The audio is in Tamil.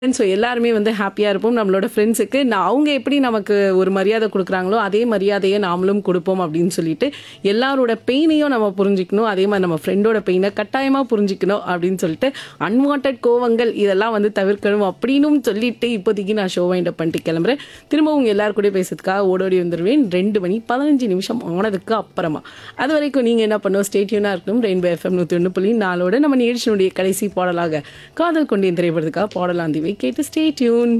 ஸோ எல்லாருமே வந்து ஹாப்பியாக இருப்போம் நம்மளோட ஃப்ரெண்ட்ஸுக்கு நான் அவங்க எப்படி நமக்கு ஒரு மரியாதை கொடுக்குறாங்களோ அதே மரியாதையை நாமளும் கொடுப்போம் அப்படின்னு சொல்லிட்டு எல்லாரோட பெயினையும் நம்ம புரிஞ்சிக்கணும் அதே மாதிரி நம்ம ஃப்ரெண்டோட பெயினை கட்டாயமாக புரிஞ்சிக்கணும் அப்படின்னு சொல்லிட்டு அன்வான்ட் கோவங்கள் இதெல்லாம் வந்து தவிர்க்கணும் அப்படின்னும் சொல்லிட்டு இப்போதைக்கு நான் ஷோ வைண்ட் பண்ணிட்டு கிளம்புறேன் திரும்ப உங்க எல்லாரும் கூட பேசுறதுக்காக ஓடோடி வந்துடுவேன் ரெண்டு மணி பதினஞ்சு நிமிஷம் ஆனதுக்கு அப்புறமா அது வரைக்கும் நீங்கள் என்ன பண்ணணும் ஸ்டேட்யூனாக இருக்கணும் ரெயின்போ எஃப்எம் நூற்றி ஒன்று புள்ளி நாளோட நம்ம நிகழ்ச்சியினுடைய கடைசி பாடலாக காதல் கொண்டேன் திரைப்படத்துக்காக பாடலாந்திவை கேட்டு ஸ்டே டியூன்